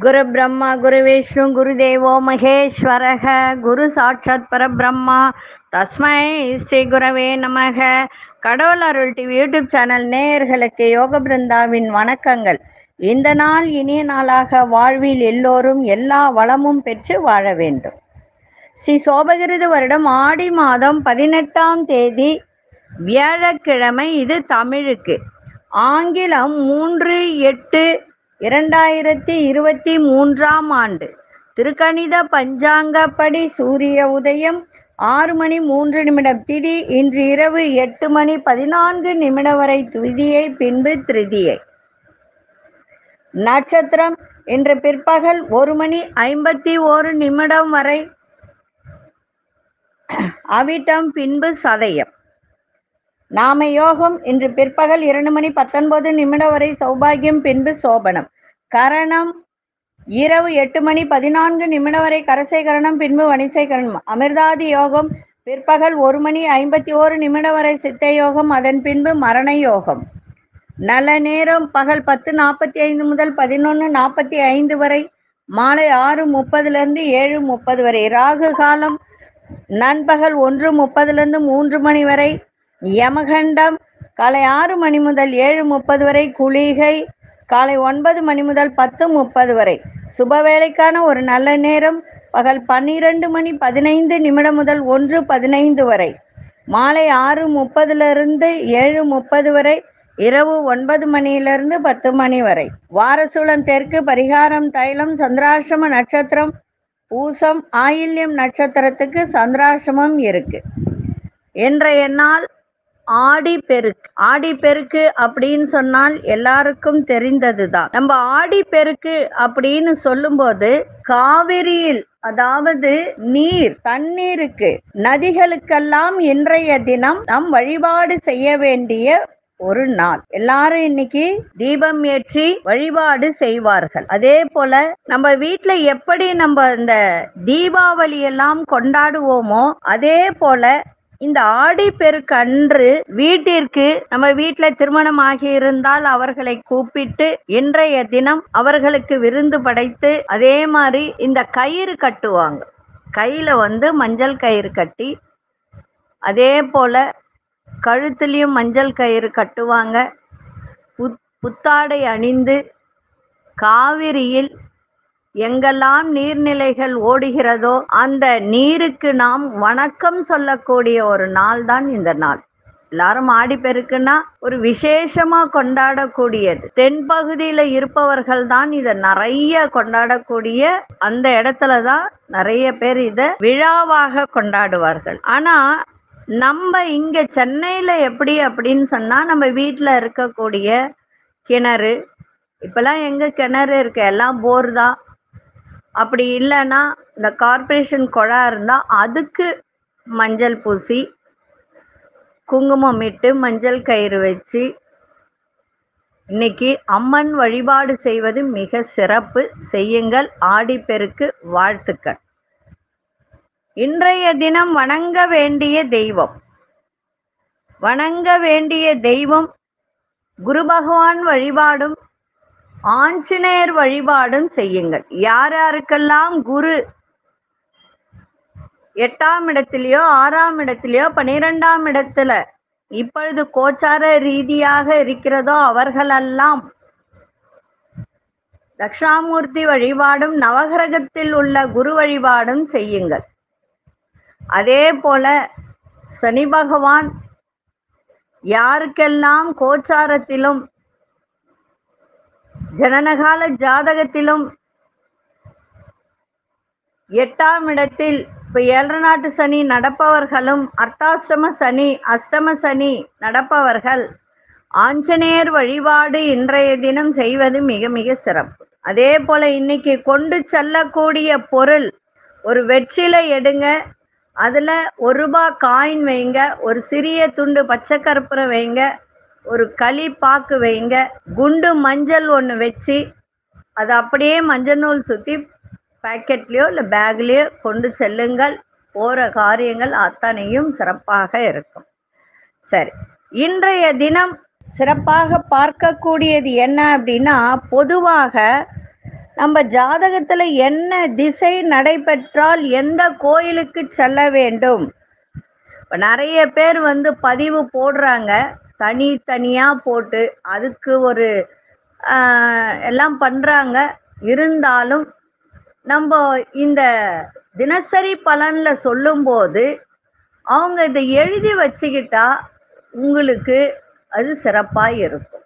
குரு பிரம்மா குரு விஷ்ணு குரு தேவோ மகேஸ்வரக குரு சாட்சாத் பரபிரம்மா தஸ்மை ஸ்ரீ குரவே நமக கடவுள் அருள் டிவி யூடியூப் சேனல் நேயர்களுக்கு யோக பிருந்தாவின் வணக்கங்கள் இந்த நாள் இனிய நாளாக வாழ்வில் எல்லோரும் எல்லா வளமும் பெற்று வாழ வேண்டும் ஸ்ரீ சோபகிருது வருடம் ஆடி மாதம் பதினெட்டாம் தேதி வியாழக்கிழமை இது தமிழுக்கு ஆங்கிலம் மூன்று எட்டு இரண்டாயிரத்தி இருபத்தி மூன்றாம் ஆண்டு திருக்கணித பஞ்சாங்கப்படி சூரிய உதயம் ஆறு மணி மூன்று நிமிடம் திதி இன்று இரவு எட்டு மணி பதினான்கு நிமிடம் வரை துதியை பின்பு திருதியை நட்சத்திரம் இன்று பிற்பகல் ஒரு மணி ஐம்பத்தி ஓரு நிமிடம் வரை அவிட்டம் பின்பு சதயம் நாம யோகம் இன்று பிற்பகல் இரண்டு மணி பத்தொன்பது நிமிடம் வரை சௌபாகியம் பின்பு சோபனம் கரணம் இரவு எட்டு மணி பதினான்கு நிமிடம் வரை கரசை கரணம் பின்பு வணிசை கரணம் அமிர்தாதி யோகம் பிற்பகல் ஒரு மணி ஐம்பத்தி ஓரு நிமிடம் வரை சித்த யோகம் அதன் பின்பு மரண யோகம் நல்ல நேரம் பகல் பத்து நாற்பத்தி ஐந்து முதல் பதினொன்று நாற்பத்தி ஐந்து வரை மாலை ஆறு முப்பதுலேருந்து ஏழு முப்பது வரை ராகு காலம் நண்பகல் ஒன்று முப்பதுலேருந்து மூன்று மணி வரை யமகண்டம் காலை ஆறு மணி முதல் ஏழு முப்பது வரை குளிகை காலை ஒன்பது மணி முதல் பத்து முப்பது வரை சுப வேலைக்கான ஒரு நல்ல நேரம் பகல் பன்னிரண்டு மணி பதினைந்து நிமிடம் முதல் ஒன்று பதினைந்து வரை மாலை ஆறு முப்பதுலேருந்து ஏழு முப்பது வரை இரவு ஒன்பது மணியிலிருந்து பத்து மணி வரை வாரசூலம் தெற்கு பரிகாரம் தைலம் சந்திராசிரம நட்சத்திரம் பூசம் ஆயில்யம் நட்சத்திரத்துக்கு சந்திராசிரமம் இருக்கு இன்றைய நாள் ஆடி பெருக்கு ஆடி பெருக்கு அப்படின்னு சொன்னால் எல்லாருக்கும் தெரிந்தது தான் நம்ம ஆடி பெருக்கு அப்படின்னு சொல்லும்போது காவிரியில் அதாவது நீர் தண்ணீருக்கு நதிகளுக்கெல்லாம் இன்றைய தினம் நாம் வழிபாடு செய்ய வேண்டிய ஒரு நாள் எல்லாரும் இன்னைக்கு தீபம் ஏற்றி வழிபாடு செய்வார்கள் அதே போல நம்ம வீட்ல எப்படி நம்ம இந்த தீபாவளி எல்லாம் கொண்டாடுவோமோ அதே போல இந்த ஆடி பெருக்கு அன்று வீட்டிற்கு நம்ம வீட்டுல திருமணம் ஆகி இருந்தால் அவர்களை கூப்பிட்டு இன்றைய தினம் அவர்களுக்கு விருந்து படைத்து அதே மாதிரி இந்த கயிறு கட்டுவாங்க கையில வந்து மஞ்சள் கயிறு கட்டி அதே போல கழுத்துலேயும் மஞ்சள் கயிறு கட்டுவாங்க புத் புத்தாடை அணிந்து காவிரியில் எங்கெல்லாம் நீர்நிலைகள் ஓடுகிறதோ அந்த நீருக்கு நாம் வணக்கம் சொல்லக்கூடிய ஒரு நாள் தான் இந்த நாள் எல்லாரும் ஆடிப்பெருக்குன்னா ஒரு விசேஷமா கொண்டாடக்கூடியது தென்பகுதியில இருப்பவர்கள் தான் இதை நிறைய கொண்டாடக்கூடிய அந்த இடத்துல தான் நிறைய பேர் இதை விழாவாக கொண்டாடுவார்கள் ஆனா நம்ம இங்க சென்னையில எப்படி அப்படின்னு சொன்னா நம்ம வீட்டில் இருக்கக்கூடிய கிணறு இப்பெல்லாம் எங்க கிணறு இருக்கு எல்லாம் போர் தான் அப்படி இல்லைன்னா இந்த கார்பரேஷன் குழா இருந்தால் அதுக்கு மஞ்சள் பூசி குங்குமம் இட்டு மஞ்சள் கயிறு வச்சு இன்னைக்கு அம்மன் வழிபாடு செய்வது மிக சிறப்பு செய்யுங்கள் ஆடிப்பெருக்கு வாழ்த்துக்கள் இன்றைய தினம் வணங்க வேண்டிய தெய்வம் வணங்க வேண்டிய தெய்வம் குரு பகவான் வழிபாடும் ஆஞ்சநேயர் வழிபாடும் செய்யுங்கள் யார் யாருக்கெல்லாம் குரு எட்டாம் இடத்திலேயோ ஆறாம் இடத்திலேயோ பனிரெண்டாம் இடத்துல இப்பொழுது கோச்சார ரீதியாக இருக்கிறதோ அவர்களெல்லாம் தட்சிணாமூர்த்தி வழிபாடும் நவகிரகத்தில் உள்ள குரு வழிபாடும் செய்யுங்கள் அதே போல சனி பகவான் யாருக்கெல்லாம் கோச்சாரத்திலும் ஜனனகால ஜாதகத்திலும் எட்டாம் இடத்தில் இப்போ ஏழரை நாட்டு சனி நடப்பவர்களும் அர்த்தாஷ்டம சனி அஷ்டம சனி நடப்பவர்கள் ஆஞ்சநேயர் வழிபாடு இன்றைய தினம் செய்வது மிக மிக சிறப்பு அதே போல இன்னைக்கு கொண்டு செல்லக்கூடிய பொருள் ஒரு வெற்றிலை எடுங்க அதில் ஒரு ரூபா காயின் வைங்க ஒரு சிறிய துண்டு பச்சை கற்பூரம் வைங்க ஒரு களி பாக்கு வைங்க குண்டு மஞ்சள் ஒன்று வச்சு அதை அப்படியே மஞ்சள் நூல் சுற்றி பேக்கெட்லேயோ இல்லை பேக்லேயோ கொண்டு செல்லுங்கள் போகிற காரியங்கள் அத்தனையும் சிறப்பாக இருக்கும் சரி இன்றைய தினம் சிறப்பாக பார்க்கக்கூடியது என்ன அப்படின்னா பொதுவாக நம்ம ஜாதகத்துல என்ன திசை நடைபெற்றால் எந்த கோயிலுக்கு செல்ல வேண்டும் இப்போ நிறைய பேர் வந்து பதிவு போடுறாங்க தனித்தனியா போட்டு அதுக்கு ஒரு ஆஹ், எல்லாம் பண்றாங்க இருந்தாலும் நம்ம இந்த தினசரி பலன்ல சொல்லும்போது அவங்க இதை எழுதி வச்சுக்கிட்டா உங்களுக்கு அது சிறப்பாக இருக்கும்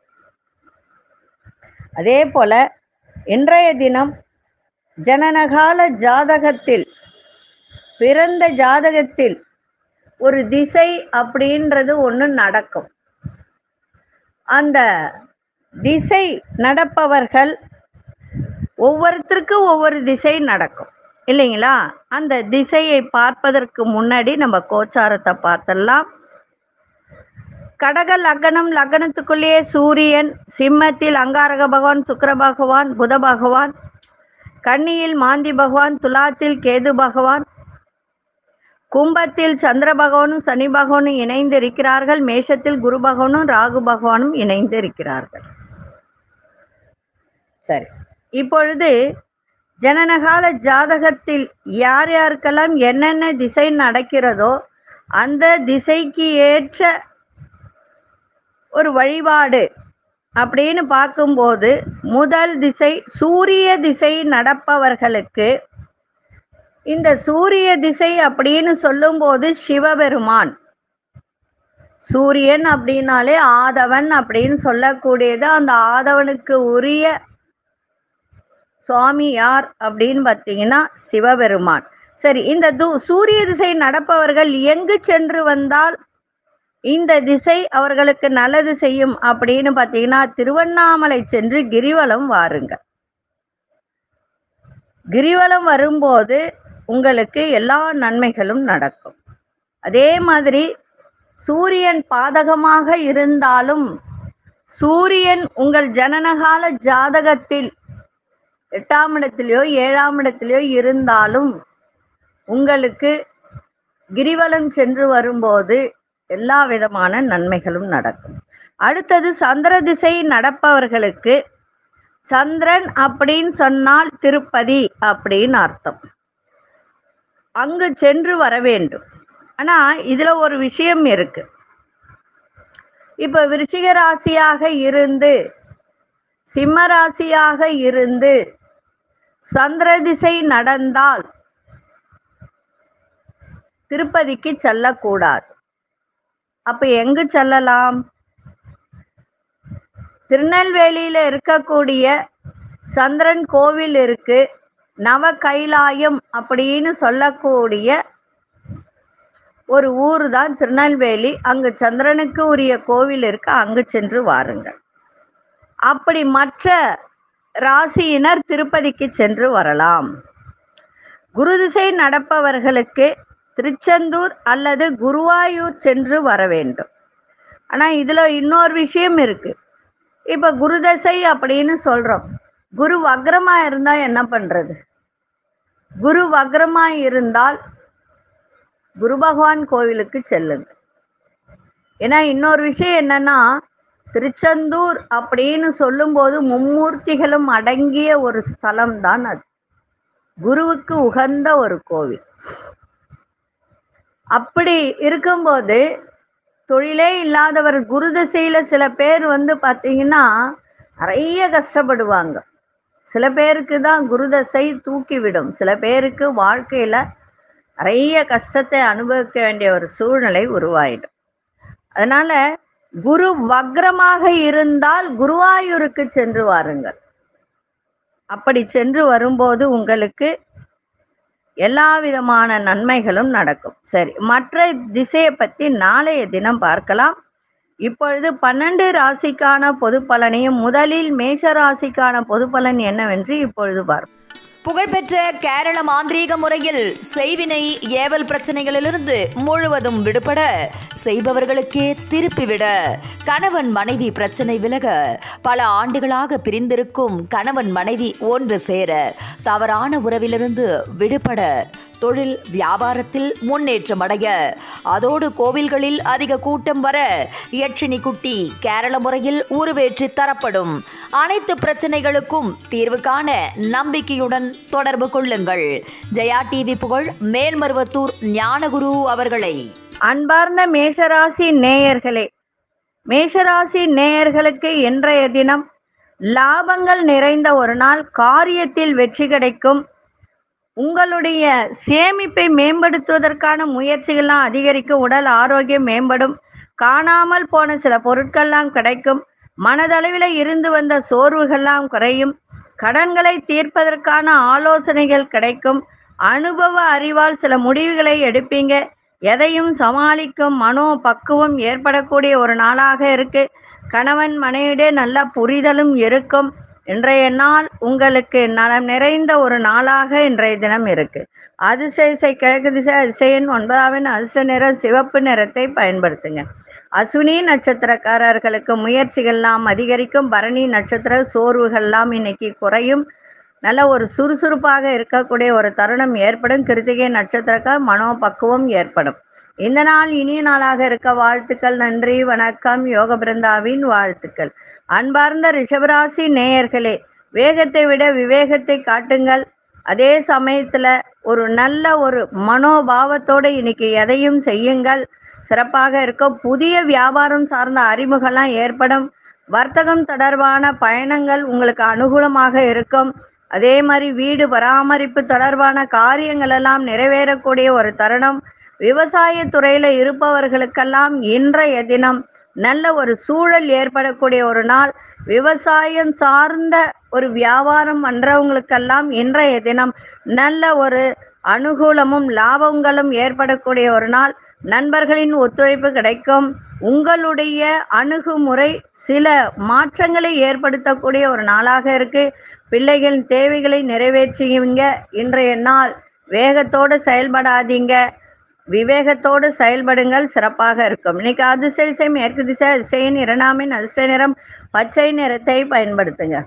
அதே போல இன்றைய தினம் ஜனனகால ஜாதகத்தில் பிறந்த ஜாதகத்தில் ஒரு திசை அப்படின்றது ஒன்று நடக்கும் அந்த திசை நடப்பவர்கள் ஒவ்வொருத்தருக்கும் ஒவ்வொரு திசை நடக்கும் இல்லைங்களா அந்த திசையை பார்ப்பதற்கு முன்னாடி நம்ம கோச்சாரத்தை பார்த்தலாம் கடக லக்னம் லக்னத்துக்குள்ளேயே சூரியன் சிம்மத்தில் அங்காரக பகவான் சுக்கிர பகவான் புத பகவான் கன்னியில் மாந்தி பகவான் துலாத்தில் கேது பகவான் கும்பத்தில் சந்திர பகவானும் சனி பகவானும் இணைந்து இருக்கிறார்கள் மேஷத்தில் குரு பகவானும் ராகு பகவானும் இணைந்து இருக்கிறார்கள் சரி இப்பொழுது ஜனனகால ஜாதகத்தில் யார் யாருக்கெல்லாம் என்னென்ன திசை நடக்கிறதோ அந்த திசைக்கு ஏற்ற ஒரு வழிபாடு அப்படின்னு பார்க்கும்போது முதல் திசை சூரிய திசை நடப்பவர்களுக்கு இந்த சூரிய திசை அப்படின்னு சொல்லும்போது சிவபெருமான் சூரியன் அப்படின்னாலே ஆதவன் அப்படின்னு சொல்லக்கூடியது அந்த ஆதவனுக்கு உரிய சுவாமி யார் அப்படின்னு பார்த்தீங்கன்னா சிவபெருமான் சரி இந்த து சூரிய திசை நடப்பவர்கள் எங்கு சென்று வந்தால் இந்த திசை அவர்களுக்கு நல்லது செய்யும் அப்படின்னு பார்த்தீங்கன்னா திருவண்ணாமலை சென்று கிரிவலம் வாருங்கள் கிரிவலம் வரும்போது உங்களுக்கு எல்லா நன்மைகளும் நடக்கும் அதே மாதிரி சூரியன் பாதகமாக இருந்தாலும் சூரியன் உங்கள் ஜனனகால ஜாதகத்தில் எட்டாம் இடத்திலேயோ ஏழாம் இடத்திலேயோ இருந்தாலும் உங்களுக்கு கிரிவலம் சென்று வரும்போது எல்லா விதமான நன்மைகளும் நடக்கும் அடுத்தது சந்திர திசை நடப்பவர்களுக்கு சந்திரன் அப்படின்னு சொன்னால் திருப்பதி அப்படின்னு அர்த்தம் அங்கு சென்று வர வேண்டும் ஆனா இதுல ஒரு விஷயம் இருக்கு இப்ப விருச்சிக ராசியாக இருந்து சிம்ம ராசியாக இருந்து சந்திர திசை நடந்தால் திருப்பதிக்கு செல்லக்கூடாது அப்ப எங்கு செல்லலாம் திருநெல்வேலியில இருக்கக்கூடிய சந்திரன் கோவில் இருக்கு நவ கைலாயம் அப்படின்னு சொல்லக்கூடிய ஒரு ஊர் தான் திருநெல்வேலி அங்கு சந்திரனுக்கு உரிய கோவில் இருக்கு அங்கு சென்று வாருங்கள் அப்படி மற்ற ராசியினர் திருப்பதிக்கு சென்று வரலாம் குரு திசை நடப்பவர்களுக்கு திருச்செந்தூர் அல்லது குருவாயூர் சென்று வர வேண்டும் ஆனா இதுல இன்னொரு விஷயம் இருக்கு இப்ப குரு தசை அப்படின்னு சொல்றோம் குரு வக்ரமா இருந்தா என்ன பண்றது குரு வக்ரமா இருந்தால் குரு பகவான் கோவிலுக்கு செல்லுங்க ஏன்னா இன்னொரு விஷயம் என்னன்னா திருச்செந்தூர் அப்படின்னு சொல்லும்போது மும்மூர்த்திகளும் அடங்கிய ஒரு ஸ்தலம் தான் அது குருவுக்கு உகந்த ஒரு கோவில் அப்படி இருக்கும்போது தொழிலே இல்லாதவர் குரு திசையில சில பேர் வந்து பார்த்தீங்கன்னா நிறைய கஷ்டப்படுவாங்க சில பேருக்கு தான் குருதசை தூக்கிவிடும் சில பேருக்கு வாழ்க்கையில நிறைய கஷ்டத்தை அனுபவிக்க வேண்டிய ஒரு சூழ்நிலை உருவாயிடும் அதனால குரு வக்ரமாக இருந்தால் குருவாயூருக்கு சென்று வாருங்கள் அப்படி சென்று வரும்போது உங்களுக்கு எல்லா விதமான நன்மைகளும் நடக்கும் சரி மற்ற திசையை பற்றி நாளைய தினம் பார்க்கலாம் இப்பொழுது பன்னெண்டு ராசிக்கான பொது பலனையும் முதலில் மேஷ ராசிக்கான பொது பலன் என்னவென்று இப்பொழுது பார்ப்போம் புகழ்பெற்ற கேரள மாந்திரீக முறையில் செய்வினை ஏவல் பிரச்சனைகளிலிருந்து முழுவதும் விடுபட செய்பவர்களுக்கே திருப்பிவிட கணவன் மனைவி பிரச்சனை விலக பல ஆண்டுகளாக பிரிந்திருக்கும் கணவன் மனைவி ஒன்று சேர தவறான உறவிலிருந்து விடுபட தொழில் வியாபாரத்தில் முன்னேற்றம் அடைய அதோடு கோவில்களில் அதிக கூட்டம் வர யட்சினி குட்டி கேரள முறையில் உருவேற்றி தரப்படும் அனைத்து பிரச்சனைகளுக்கும் தீர்வு காண நம்பிக்கையுடன் தொடர்பு கொள்ளுங்கள் ஜெயா டிவி புகழ் மேல்மருவத்தூர் ஞானகுரு அவர்களை அன்பார்ந்த மேஷராசி நேயர்களே மேஷராசி நேயர்களுக்கு இன்றைய தினம் லாபங்கள் நிறைந்த ஒரு நாள் காரியத்தில் வெற்றி கிடைக்கும் உங்களுடைய சேமிப்பை மேம்படுத்துவதற்கான முயற்சிகள்லாம் அதிகரிக்கும் உடல் ஆரோக்கியம் மேம்படும் காணாமல் போன சில பொருட்கள்லாம் கிடைக்கும் மனதளவில் இருந்து வந்த சோர்வுகள்லாம் குறையும் கடன்களை தீர்ப்பதற்கான ஆலோசனைகள் கிடைக்கும் அனுபவ அறிவால் சில முடிவுகளை எடுப்பீங்க எதையும் சமாளிக்கும் மனோ பக்குவம் ஏற்படக்கூடிய ஒரு நாளாக இருக்கு கணவன் மனைவியிடையே நல்ல புரிதலும் இருக்கும் இன்றைய நாள் உங்களுக்கு நலம் நிறைந்த ஒரு நாளாக இன்றைய தினம் இருக்கு அதிசய கிழக்கு திசை அதிசயன் ஒன்பதாவின் அதிர்ஷ்ட நிறம் சிவப்பு நிறத்தை பயன்படுத்துங்க அஸ்வினி நட்சத்திரக்காரர்களுக்கு முயற்சிகள்லாம் அதிகரிக்கும் பரணி நட்சத்திர சோர்வுகள்லாம் இன்னைக்கு குறையும் நல்ல ஒரு சுறுசுறுப்பாக இருக்கக்கூடிய ஒரு தருணம் ஏற்படும் கிருத்திகை நட்சத்திரக்கார் மனோபக்குவம் ஏற்படும் இந்த நாள் இனிய நாளாக இருக்க வாழ்த்துக்கள் நன்றி வணக்கம் யோக பிருந்தாவின் வாழ்த்துக்கள் அன்பார்ந்த ரிஷபராசி நேயர்களே வேகத்தை விட விவேகத்தை காட்டுங்கள் அதே சமயத்துல ஒரு நல்ல ஒரு மனோபாவத்தோட இன்னைக்கு எதையும் செய்யுங்கள் சிறப்பாக இருக்கும் புதிய வியாபாரம் சார்ந்த அறிமுகம்லாம் ஏற்படும் வர்த்தகம் தொடர்பான பயணங்கள் உங்களுக்கு அனுகூலமாக இருக்கும் அதே மாதிரி வீடு பராமரிப்பு தொடர்பான காரியங்கள் எல்லாம் நிறைவேறக்கூடிய ஒரு தருணம் விவசாய துறையில இருப்பவர்களுக்கெல்லாம் இன்றைய தினம் நல்ல ஒரு சூழல் ஏற்படக்கூடிய ஒரு நாள் விவசாயம் சார்ந்த ஒரு வியாபாரம் பண்றவங்களுக்கெல்லாம் இன்றைய தினம் நல்ல ஒரு அனுகூலமும் லாபங்களும் ஏற்படக்கூடிய ஒரு நாள் நண்பர்களின் ஒத்துழைப்பு கிடைக்கும் உங்களுடைய அணுகுமுறை சில மாற்றங்களை ஏற்படுத்தக்கூடிய ஒரு நாளாக இருக்கு பிள்ளைகளின் தேவைகளை நிறைவேற்றுவீங்க இன்றைய நாள் வேகத்தோடு செயல்படாதீங்க விவேகத்தோடு செயல்படுங்கள் சிறப்பாக இருக்கும் இன்னைக்கு அதிசய மேற்கு திசை அதிசயின் இரண்டாமின் அதிர்ஷ்ட நிறம் பச்சை நிறத்தை பயன்படுத்துங்க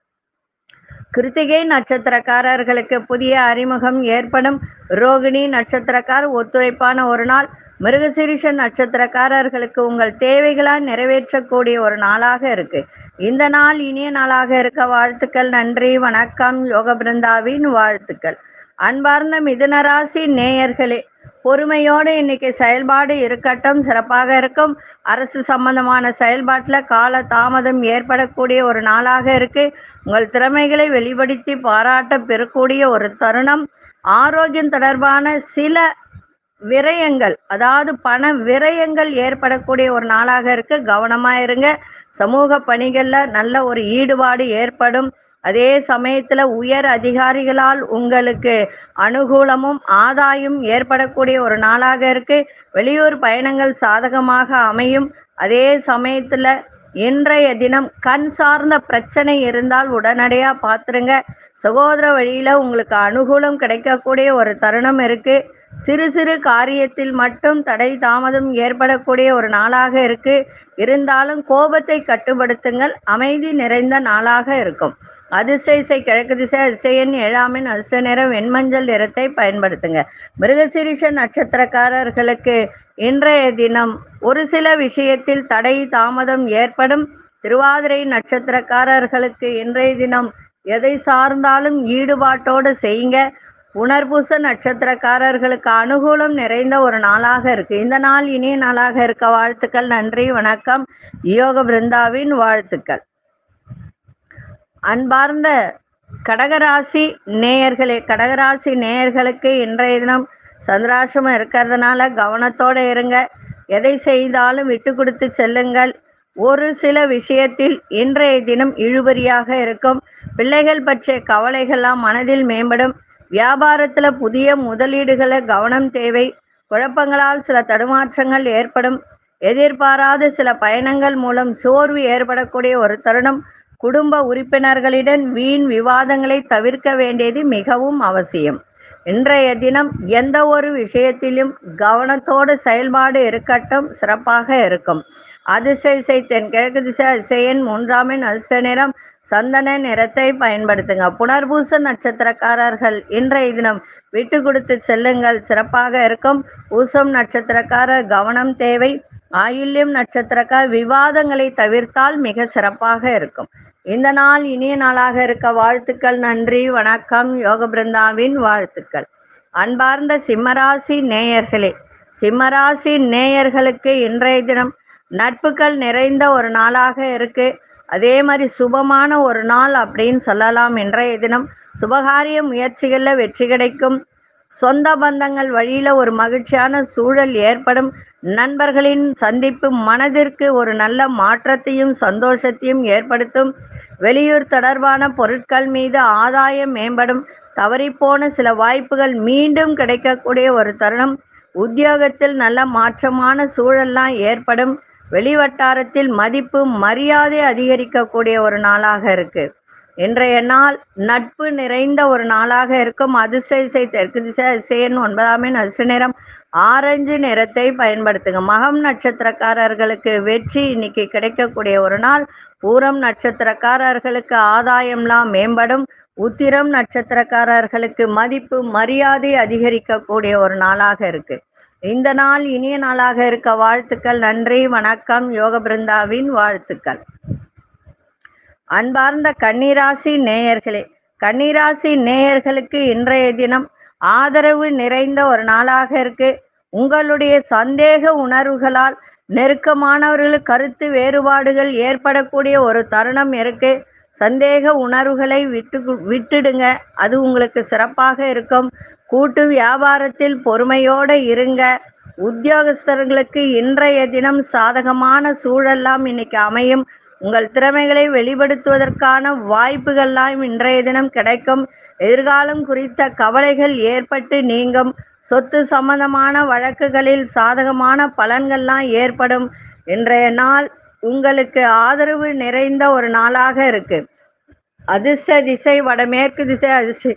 கிருத்திகை நட்சத்திரக்காரர்களுக்கு புதிய அறிமுகம் ஏற்படும் ரோகிணி நட்சத்திரக்கார் ஒத்துழைப்பான ஒரு நாள் மிருகசிரிஷ நட்சத்திரக்காரர்களுக்கு உங்கள் தேவைகளால் நிறைவேற்றக்கூடிய ஒரு நாளாக இருக்கு இந்த நாள் இனிய நாளாக இருக்க வாழ்த்துக்கள் நன்றி வணக்கம் யோக பிருந்தாவின் வாழ்த்துக்கள் அன்பார்ந்த மிதுனராசி நேயர்களே பொறுமையோடு இன்னைக்கு செயல்பாடு இருக்கட்டும் சிறப்பாக இருக்கும் அரசு சம்பந்தமான செயல்பாட்டில் கால தாமதம் ஏற்படக்கூடிய ஒரு நாளாக இருக்கு உங்கள் திறமைகளை வெளிப்படுத்தி பாராட்ட பெறக்கூடிய ஒரு தருணம் ஆரோக்கியம் தொடர்பான சில விரயங்கள் அதாவது பண விரயங்கள் ஏற்படக்கூடிய ஒரு நாளாக இருக்கு கவனமா இருங்க சமூக பணிகள்ல நல்ல ஒரு ஈடுபாடு ஏற்படும் அதே சமயத்துல உயர் அதிகாரிகளால் உங்களுக்கு அனுகூலமும் ஆதாயம் ஏற்படக்கூடிய ஒரு நாளாக இருக்கு வெளியூர் பயணங்கள் சாதகமாக அமையும் அதே சமயத்துல இன்றைய தினம் கண் சார்ந்த பிரச்சனை இருந்தால் உடனடியா பார்த்துருங்க சகோதர வழியில உங்களுக்கு அனுகூலம் கிடைக்கக்கூடிய ஒரு தருணம் இருக்கு சிறு சிறு காரியத்தில் மட்டும் தடை தாமதம் ஏற்படக்கூடிய ஒரு நாளாக இருக்கு இருந்தாலும் கோபத்தை கட்டுப்படுத்துங்கள் அமைதி நிறைந்த நாளாக இருக்கும் அதிசய கிழக்கு திசை அதிசயன் ஏழாமின் அதிர்ஷ்ட நிறம் வெண்மஞ்சள் நிறத்தை பயன்படுத்துங்க மிருகசிரிஷ நட்சத்திரக்காரர்களுக்கு இன்றைய தினம் ஒரு சில விஷயத்தில் தடை தாமதம் ஏற்படும் திருவாதிரை நட்சத்திரக்காரர்களுக்கு இன்றைய தினம் எதை சார்ந்தாலும் ஈடுபாட்டோடு செய்யுங்க உணர்பூச நட்சத்திரக்காரர்களுக்கு அனுகூலம் நிறைந்த ஒரு நாளாக இருக்கு இந்த நாள் இனிய நாளாக இருக்க வாழ்த்துக்கள் நன்றி வணக்கம் யோக பிருந்தாவின் வாழ்த்துக்கள் அன்பார்ந்த கடகராசி நேயர்களே கடகராசி நேயர்களுக்கு இன்றைய தினம் சந்திராசிரமம் இருக்கிறதுனால கவனத்தோட இருங்க எதை செய்தாலும் விட்டு கொடுத்து செல்லுங்கள் ஒரு சில விஷயத்தில் இன்றைய தினம் இழுபறியாக இருக்கும் பிள்ளைகள் பற்றிய கவலைகள்லாம் மனதில் மேம்படும் வியாபாரத்தில் புதிய முதலீடுகளை கவனம் தேவை குழப்பங்களால் சில தடுமாற்றங்கள் ஏற்படும் எதிர்பாராத சில பயணங்கள் மூலம் சோர்வு ஏற்படக்கூடிய ஒரு தருணம் குடும்ப உறுப்பினர்களிடம் வீண் விவாதங்களை தவிர்க்க வேண்டியது மிகவும் அவசியம் இன்றைய தினம் எந்த ஒரு விஷயத்திலும் கவனத்தோடு செயல்பாடு இருக்கட்டும் சிறப்பாக இருக்கும் அதிசய தென் கிழக்கு திசை அதிசயன் மூன்றாமின் அதிர்ஷ்ட நிறம் சந்தன நிறத்தை பயன்படுத்துங்க புனர்பூச நட்சத்திரக்காரர்கள் இன்றைய தினம் விட்டு கொடுத்து செல்லுங்கள் சிறப்பாக இருக்கும் பூசம் நட்சத்திரக்காரர் கவனம் தேவை ஆயில்யம் நட்சத்திரக்கார் விவாதங்களை தவிர்த்தால் மிக சிறப்பாக இருக்கும் இந்த நாள் இனிய நாளாக இருக்க வாழ்த்துக்கள் நன்றி வணக்கம் யோக பிருந்தாவின் வாழ்த்துக்கள் அன்பார்ந்த சிம்மராசி நேயர்களே சிம்மராசி நேயர்களுக்கு இன்றைய தினம் நட்புகள் நிறைந்த ஒரு நாளாக இருக்கு அதே மாதிரி சுபமான ஒரு நாள் அப்படின்னு சொல்லலாம் இன்றைய தினம் சுபகாரிய முயற்சிகளில் வெற்றி கிடைக்கும் சொந்த பந்தங்கள் வழியில ஒரு மகிழ்ச்சியான சூழல் ஏற்படும் நண்பர்களின் சந்திப்பு மனதிற்கு ஒரு நல்ல மாற்றத்தையும் சந்தோஷத்தையும் ஏற்படுத்தும் வெளியூர் தொடர்பான பொருட்கள் மீது ஆதாயம் மேம்படும் தவறிப்போன சில வாய்ப்புகள் மீண்டும் கிடைக்கக்கூடிய ஒரு தருணம் உத்தியோகத்தில் நல்ல மாற்றமான சூழல்லாம் ஏற்படும் வெளிவட்டாரத்தில் மதிப்பு மரியாதை அதிகரிக்கக்கூடிய ஒரு நாளாக இருக்கு இன்றைய நாள் நட்பு நிறைந்த ஒரு நாளாக இருக்கும் அதிர்ஷ்ட இசை தெற்கு திசை அதிசயன் ஒன்பதாம் எண் அதிர்ஷ்ட நிறம் ஆரஞ்சு நிறத்தை பயன்படுத்துங்க மகம் நட்சத்திரக்காரர்களுக்கு வெற்றி இன்னைக்கு கிடைக்கக்கூடிய ஒரு நாள் பூரம் நட்சத்திரக்காரர்களுக்கு ஆதாயம்லாம் மேம்படும் உத்திரம் நட்சத்திரக்காரர்களுக்கு மதிப்பு மரியாதை அதிகரிக்கக்கூடிய ஒரு நாளாக இருக்கு இந்த நாள் இனிய நாளாக இருக்க வாழ்த்துக்கள் நன்றி வணக்கம் யோக பிருந்தாவின் வாழ்த்துக்கள் அன்பார்ந்த கன்னிராசி நேயர்களே கன்னிராசி நேயர்களுக்கு இன்றைய தினம் ஆதரவு நிறைந்த ஒரு நாளாக இருக்கு உங்களுடைய சந்தேக உணர்வுகளால் நெருக்கமானவர்கள் கருத்து வேறுபாடுகள் ஏற்படக்கூடிய ஒரு தருணம் இருக்கு சந்தேக உணர்வுகளை விட்டு விட்டுடுங்க அது உங்களுக்கு சிறப்பாக இருக்கும் கூட்டு வியாபாரத்தில் பொறுமையோடு இருங்க உத்தியோகஸ்தர்களுக்கு இன்றைய தினம் சாதகமான சூழல்லாம் இன்னைக்கு அமையும் உங்கள் திறமைகளை வெளிப்படுத்துவதற்கான வாய்ப்புகள்லாம் இன்றைய தினம் கிடைக்கும் எதிர்காலம் குறித்த கவலைகள் ஏற்பட்டு நீங்கும் சொத்து சம்பந்தமான வழக்குகளில் சாதகமான பலன்கள்லாம் ஏற்படும் இன்றைய நாள் உங்களுக்கு ஆதரவு நிறைந்த ஒரு நாளாக இருக்கு அதிர்ஷ்ட திசை வடமேற்கு திசை அதிர்ஷ்ட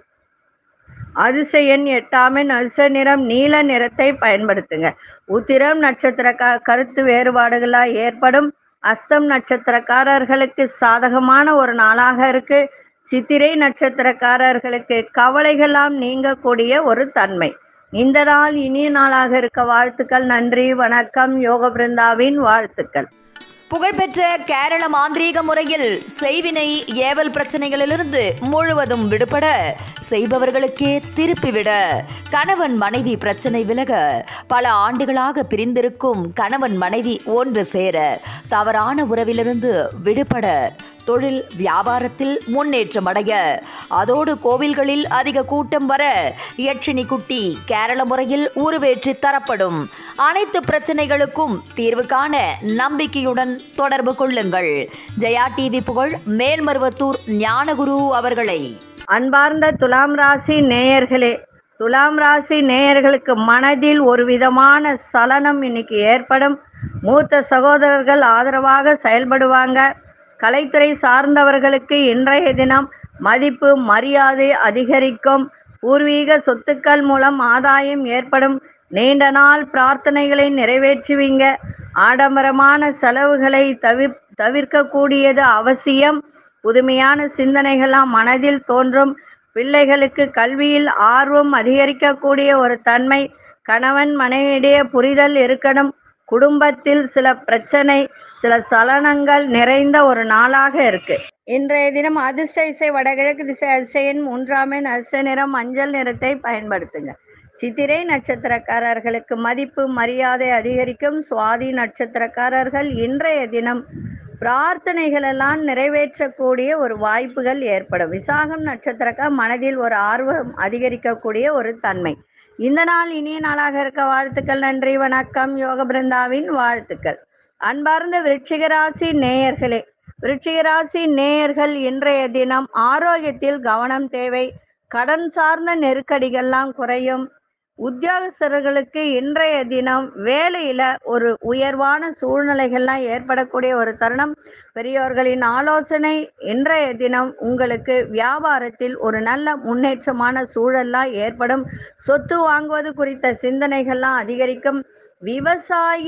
அதிர்ஷ்ட எண் எட்டாமின் அதிர்ஷ்ட நிறம் நீல நிறத்தை பயன்படுத்துங்க உத்திரம் நட்சத்திர க கருத்து வேறுபாடுகளாக ஏற்படும் அஸ்தம் நட்சத்திரக்காரர்களுக்கு சாதகமான ஒரு நாளாக இருக்கு சித்திரை நட்சத்திரக்காரர்களுக்கு கவலைகளாம் நீங்கக்கூடிய ஒரு தன்மை இந்த நாள் இனிய நாளாக இருக்க வாழ்த்துக்கள் நன்றி வணக்கம் யோக பிருந்தாவின் வாழ்த்துக்கள் புகழ்பெற்ற கேரள மாந்திரீக முறையில் செய்வினை ஏவல் பிரச்சனைகளிலிருந்து முழுவதும் விடுபட செய்பவர்களுக்கே திருப்பிவிட கணவன் மனைவி பிரச்சனை விலக பல ஆண்டுகளாக பிரிந்திருக்கும் கணவன் மனைவி ஒன்று சேர தவறான உறவிலிருந்து விடுபட தொழில் வியாபாரத்தில் முன்னேற்றம் அடைய அதோடு கோவில்களில் அதிக கூட்டம் வர யட்சினி குட்டி கேரள முறையில் உருவேற்றி தரப்படும் அனைத்து பிரச்சனைகளுக்கும் தீர்வு காண நம்பிக்கையுடன் தொடர்பு கொள்ளுங்கள் ஜெயா டிவி புகழ் மேல்மருவத்தூர் ஞானகுரு அவர்களை அன்பார்ந்த துலாம் ராசி நேயர்களே துலாம் ராசி நேயர்களுக்கு மனதில் ஒரு விதமான சலனம் இன்னைக்கு ஏற்படும் மூத்த சகோதரர்கள் ஆதரவாக செயல்படுவாங்க கலைத்துறை சார்ந்தவர்களுக்கு இன்றைய தினம் மதிப்பு மரியாதை அதிகரிக்கும் பூர்வீக சொத்துக்கள் மூலம் ஆதாயம் ஏற்படும் நீண்ட நாள் பிரார்த்தனைகளை நிறைவேற்றுவீங்க ஆடம்பரமான செலவுகளை தவிர் தவிர்க்கக்கூடியது அவசியம் புதுமையான சிந்தனைகளாம் மனதில் தோன்றும் பிள்ளைகளுக்கு கல்வியில் ஆர்வம் அதிகரிக்கக்கூடிய ஒரு தன்மை கணவன் மனைவியிடையே புரிதல் இருக்கணும் குடும்பத்தில் சில பிரச்சனை சில சலனங்கள் நிறைந்த ஒரு நாளாக இருக்கு இன்றைய தினம் அதிர்ஷ்ட இசை வடகிழக்கு திசை அதிசயின் மூன்றாம் எண் அதிர்ஷ்ட நிறம் மஞ்சள் நிறத்தை பயன்படுத்துங்க சித்திரை நட்சத்திரக்காரர்களுக்கு மதிப்பு மரியாதை அதிகரிக்கும் சுவாதி நட்சத்திரக்காரர்கள் இன்றைய தினம் பிரார்த்தனைகள் எல்லாம் நிறைவேற்றக்கூடிய ஒரு வாய்ப்புகள் ஏற்படும் விசாகம் நட்சத்திரக்கார் மனதில் ஒரு ஆர்வம் அதிகரிக்கக்கூடிய ஒரு தன்மை இந்த நாள் இனிய நாளாக இருக்க வாழ்த்துக்கள் நன்றி வணக்கம் யோக பிருந்தாவின் வாழ்த்துக்கள் அன்பார்ந்த விருச்சிக ராசி நேயர்களே விருச்சிக ராசி நேயர்கள் இன்றைய தினம் ஆரோக்கியத்தில் கவனம் தேவை கடன் சார்ந்த நெருக்கடிகள்லாம் குறையும் உத்தியோகஸ்தர்களுக்கு இன்றைய தினம் வேலையில ஒரு உயர்வான சூழ்நிலைகள்லாம் ஏற்படக்கூடிய ஒரு தருணம் பெரியோர்களின் ஆலோசனை இன்றைய தினம் உங்களுக்கு வியாபாரத்தில் ஒரு நல்ல முன்னேற்றமான சூழல்லாம் ஏற்படும் சொத்து வாங்குவது குறித்த சிந்தனைகள்லாம் அதிகரிக்கும் விவசாய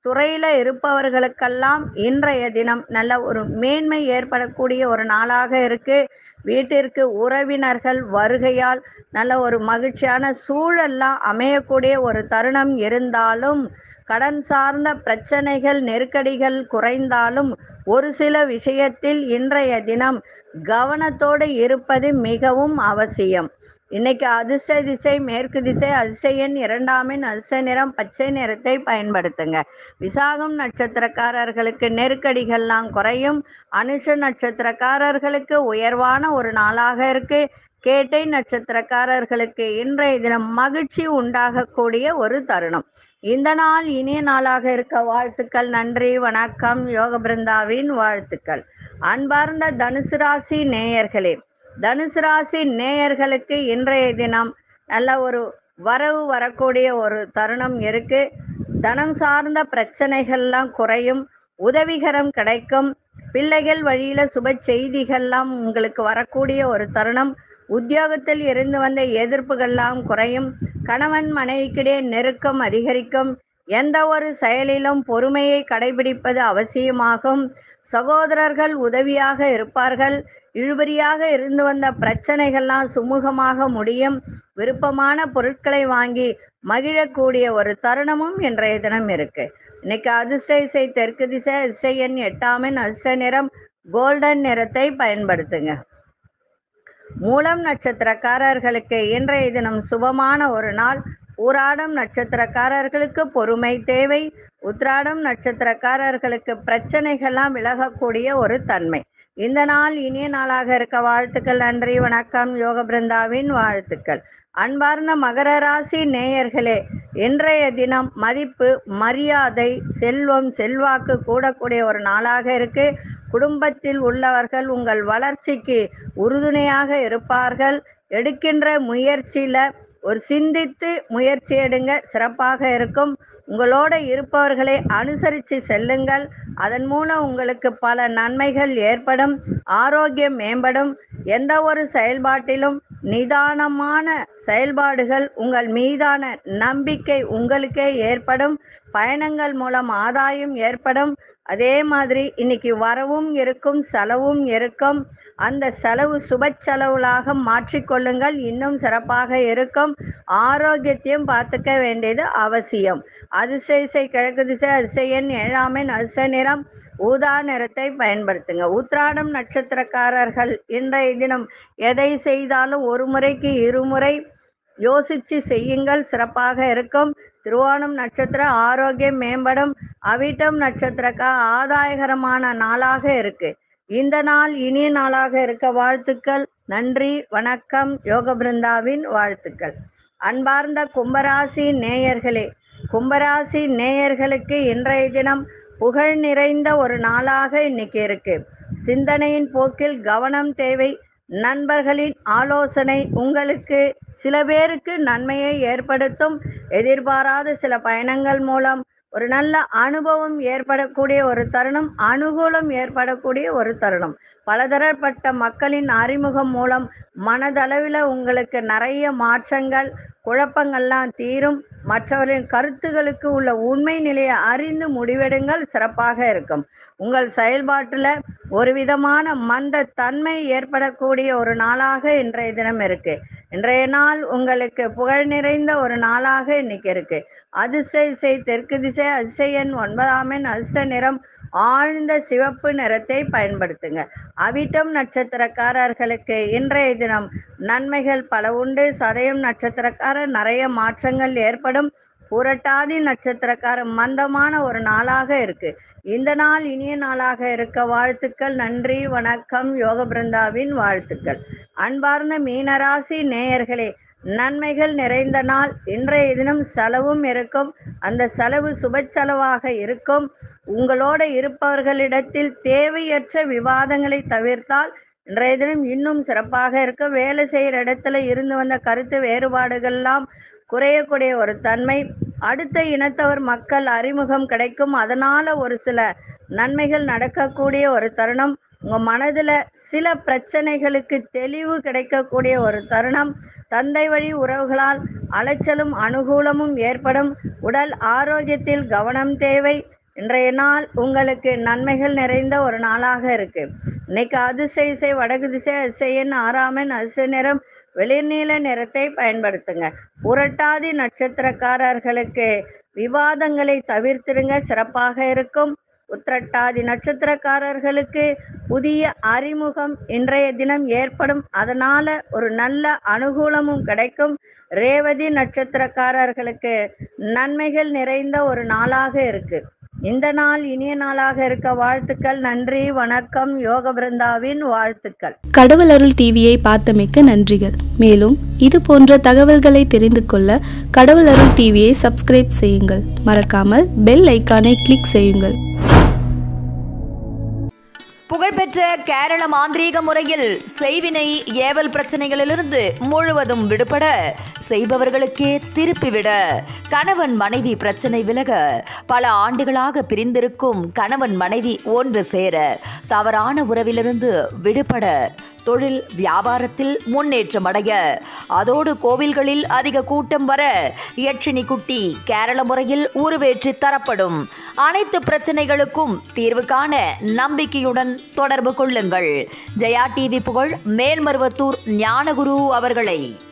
துறையில் இருப்பவர்களுக்கெல்லாம் இன்றைய தினம் நல்ல ஒரு மேன்மை ஏற்படக்கூடிய ஒரு நாளாக இருக்கு வீட்டிற்கு உறவினர்கள் வருகையால் நல்ல ஒரு மகிழ்ச்சியான சூழல்லாம் அமையக்கூடிய ஒரு தருணம் இருந்தாலும் கடன் சார்ந்த பிரச்சனைகள் நெருக்கடிகள் குறைந்தாலும் ஒரு சில விஷயத்தில் இன்றைய தினம் கவனத்தோடு இருப்பது மிகவும் அவசியம் இன்னைக்கு அதிர்ஷ்ட திசை மேற்கு திசை அதிர்ஷ்ட எண் இரண்டாமின் அதிர்ஷ்ட நிறம் பச்சை நிறத்தை பயன்படுத்துங்க விசாகம் நட்சத்திரக்காரர்களுக்கு நெருக்கடிகள்லாம் குறையும் அனுஷ நட்சத்திரக்காரர்களுக்கு உயர்வான ஒரு நாளாக இருக்கு கேட்டை நட்சத்திரக்காரர்களுக்கு இன்றைய தினம் மகிழ்ச்சி உண்டாகக்கூடிய ஒரு தருணம் இந்த நாள் இனிய நாளாக இருக்க வாழ்த்துக்கள் நன்றி வணக்கம் யோக பிருந்தாவின் வாழ்த்துக்கள் அன்பார்ந்த தனுசு ராசி நேயர்களே தனுசு ராசி நேயர்களுக்கு இன்றைய தினம் நல்ல ஒரு வரவு வரக்கூடிய ஒரு தருணம் இருக்கு தனம் சார்ந்த பிரச்சனைகள்லாம் குறையும் உதவிகரம் கிடைக்கும் பிள்ளைகள் வழியில சுப செய்திகள்லாம் உங்களுக்கு வரக்கூடிய ஒரு தருணம் உத்தியோகத்தில் இருந்து வந்த எதிர்ப்புகள்லாம் குறையும் கணவன் மனைவிக்கிடையே நெருக்கம் அதிகரிக்கும் எந்த ஒரு செயலிலும் பொறுமையை கடைபிடிப்பது அவசியமாகும் சகோதரர்கள் உதவியாக இருப்பார்கள் இழுபறியாக இருந்து வந்த பிரச்சனைகள்லாம் சுமூகமாக முடியும் விருப்பமான பொருட்களை வாங்கி மகிழக்கூடிய ஒரு தருணமும் இன்றைய தினம் இருக்கு இன்னைக்கு அதிர்ஷ்ட இசை தெற்கு திசை அதிர்ஷ்ட எண் எட்டாமின் அதிர்ஷ்ட நிறம் கோல்டன் நிறத்தை பயன்படுத்துங்க மூலம் நட்சத்திரக்காரர்களுக்கு இன்றைய தினம் சுபமான ஒரு நாள் ஊராடம் நட்சத்திரக்காரர்களுக்கு பொறுமை தேவை உத்ராடம் நட்சத்திரக்காரர்களுக்கு பிரச்சனைகள்லாம் விலகக்கூடிய ஒரு தன்மை இந்த நாள் இனிய நாளாக இருக்க வாழ்த்துக்கள் நன்றி வணக்கம் யோக பிருந்தாவின் வாழ்த்துக்கள் அன்பார்ந்த மகர ராசி நேயர்களே இன்றைய தினம் மதிப்பு மரியாதை செல்வம் செல்வாக்கு கூடக்கூடிய ஒரு நாளாக இருக்கு குடும்பத்தில் உள்ளவர்கள் உங்கள் வளர்ச்சிக்கு உறுதுணையாக இருப்பார்கள் எடுக்கின்ற முயற்சியில ஒரு சிந்தித்து முயற்சி எடுங்க சிறப்பாக இருக்கும் உங்களோட இருப்பவர்களை அனுசரித்து செல்லுங்கள் அதன் மூலம் உங்களுக்கு பல நன்மைகள் ஏற்படும் ஆரோக்கியம் மேம்படும் எந்த ஒரு செயல்பாட்டிலும் நிதானமான செயல்பாடுகள் உங்கள் மீதான நம்பிக்கை உங்களுக்கே ஏற்படும் பயணங்கள் மூலம் ஆதாயம் ஏற்படும் அதே மாதிரி இன்னைக்கு வரவும் இருக்கும் செலவும் இருக்கும் அந்த செலவு சுப செலவுலாக மாற்றிக்கொள்ளுங்கள் இன்னும் சிறப்பாக இருக்கும் ஆரோக்கியத்தையும் பார்த்துக்க வேண்டியது அவசியம் அதிர்ஷ்ட இசை கிழக்கு திசை அதிர்ஷ்ட எண் ஏழாமின் அதிர்ஷ்ட நிறம் ஊதா நிறத்தை பயன்படுத்துங்க உத்ராடம் நட்சத்திரக்காரர்கள் இன்றைய தினம் எதை செய்தாலும் ஒரு முறைக்கு இருமுறை யோசிச்சு செய்யுங்கள் சிறப்பாக இருக்கும் திருவோணம் நட்சத்திர ஆரோக்கியம் மேம்படும் அவிட்டம் நட்சத்திரக்கா ஆதாயகரமான நாளாக இருக்கு இந்த நாள் இனிய நாளாக இருக்க வாழ்த்துக்கள் நன்றி வணக்கம் யோக பிருந்தாவின் வாழ்த்துக்கள் அன்பார்ந்த கும்பராசி நேயர்களே கும்பராசி நேயர்களுக்கு இன்றைய தினம் புகழ் நிறைந்த ஒரு நாளாக இன்னைக்கு இருக்கு சிந்தனையின் போக்கில் கவனம் தேவை நண்பர்களின் ஆலோசனை உங்களுக்கு சில பேருக்கு நன்மையை ஏற்படுத்தும் எதிர்பாராத சில பயணங்கள் மூலம் ஒரு நல்ல அனுபவம் ஏற்படக்கூடிய ஒரு தருணம் அனுகூலம் ஏற்படக்கூடிய ஒரு தருணம் பலதரப்பட்ட மக்களின் அறிமுகம் மூலம் மனதளவில் உங்களுக்கு நிறைய மாற்றங்கள் குழப்பங்கள்லாம் தீரும் மற்றவர்களின் கருத்துகளுக்கு உள்ள உண்மை நிலையை அறிந்து முடிவெடுங்கள் சிறப்பாக இருக்கும் உங்கள் செயல்பாட்டில் ஒரு விதமான மந்த தன்மை ஏற்படக்கூடிய ஒரு நாளாக இன்றைய தினம் இருக்கு இன்றைய நாள் உங்களுக்கு புகழ் நிறைந்த ஒரு நாளாக இன்னைக்கு இருக்கு அதிர்ஷ்ட இசை தெற்கு திசை அதிர்ஷ்ட எண் ஒன்பதாம் எண் அதிர்ஷ்ட நிறம் ஆழ்ந்த சிவப்பு நிறத்தை பயன்படுத்துங்க அவிட்டம் நட்சத்திரக்காரர்களுக்கு இன்றைய தினம் நன்மைகள் பல உண்டு சதயம் நட்சத்திரக்காரர் நிறைய மாற்றங்கள் ஏற்படும் புரட்டாதி நட்சத்திரக்காரர் மந்தமான ஒரு நாளாக இருக்கு இந்த நாள் இனிய நாளாக இருக்க வாழ்த்துக்கள் நன்றி வணக்கம் யோக பிருந்தாவின் வாழ்த்துக்கள் அன்பார்ந்த மீனராசி நேயர்களே நன்மைகள் நிறைந்த நாள் இன்றைய தினம் செலவும் இருக்கும் அந்த செலவு சுப செலவாக இருக்கும் உங்களோட இருப்பவர்களிடத்தில் தேவையற்ற விவாதங்களை தவிர்த்தால் இன்றைய தினம் இன்னும் சிறப்பாக இருக்க வேலை செய்கிற இடத்துல இருந்து வந்த கருத்து வேறுபாடுகள்லாம் குறையக்கூடிய ஒரு தன்மை அடுத்த இனத்தவர் மக்கள் அறிமுகம் கிடைக்கும் அதனால ஒரு சில நன்மைகள் நடக்கக்கூடிய ஒரு தருணம் உங்கள் மனதில் சில பிரச்சனைகளுக்கு தெளிவு கிடைக்கக்கூடிய ஒரு தருணம் தந்தை வழி உறவுகளால் அலைச்சலும் அனுகூலமும் ஏற்படும் உடல் ஆரோக்கியத்தில் கவனம் தேவை இன்றைய நாள் உங்களுக்கு நன்மைகள் நிறைந்த ஒரு நாளாக இருக்கு இன்னைக்கு அதிசய இசை வடக்கு திசை அதிசயன் ஆறாமன் அதிசய நிறம் வெளிர்நீல நிறத்தை பயன்படுத்துங்க புரட்டாதி நட்சத்திரக்காரர்களுக்கு விவாதங்களை தவிர்த்திடுங்க சிறப்பாக இருக்கும் உத்திரட்டாதி நட்சத்திரக்காரர்களுக்கு புதிய அறிமுகம் இன்றைய தினம் ஏற்படும் அதனால ஒரு நல்ல அனுகூலமும் கிடைக்கும் ரேவதி நட்சத்திரக்காரர்களுக்கு நன்மைகள் நிறைந்த ஒரு நாளாக இருக்கு இந்த நாள் இனிய நாளாக இருக்க வாழ்த்துக்கள் நன்றி வணக்கம் யோக பிருந்தாவின் வாழ்த்துக்கள் கடவுள் அருள் டிவியை பார்த்தமைக்க நன்றிகள் மேலும் இது போன்ற தகவல்களை தெரிந்து கொள்ள கடவுள் அருள் டிவியை சப்ஸ்கிரைப் செய்யுங்கள் மறக்காமல் பெல் ஐக்கானை கிளிக் செய்யுங்கள் புகழ்பெற்ற கேரள மாந்திரீக முறையில் செய்வினை ஏவல் பிரச்சனைகளிலிருந்து முழுவதும் விடுபட செய்பவர்களுக்கே திருப்பிவிட கணவன் மனைவி பிரச்சனை விலக பல ஆண்டுகளாக பிரிந்திருக்கும் கணவன் மனைவி ஒன்று சேர தவறான உறவிலிருந்து விடுபட தொழில் வியாபாரத்தில் முன்னேற்றம் அடைய அதோடு கோவில்களில் அதிக கூட்டம் வர யட்சினி குட்டி கேரள முறையில் உருவேற்றி தரப்படும் அனைத்து பிரச்சனைகளுக்கும் தீர்வு காண நம்பிக்கையுடன் தொடர்பு கொள்ளுங்கள் ஜெயா டிவி புகழ் மேல்மருவத்தூர் ஞானகுரு அவர்களை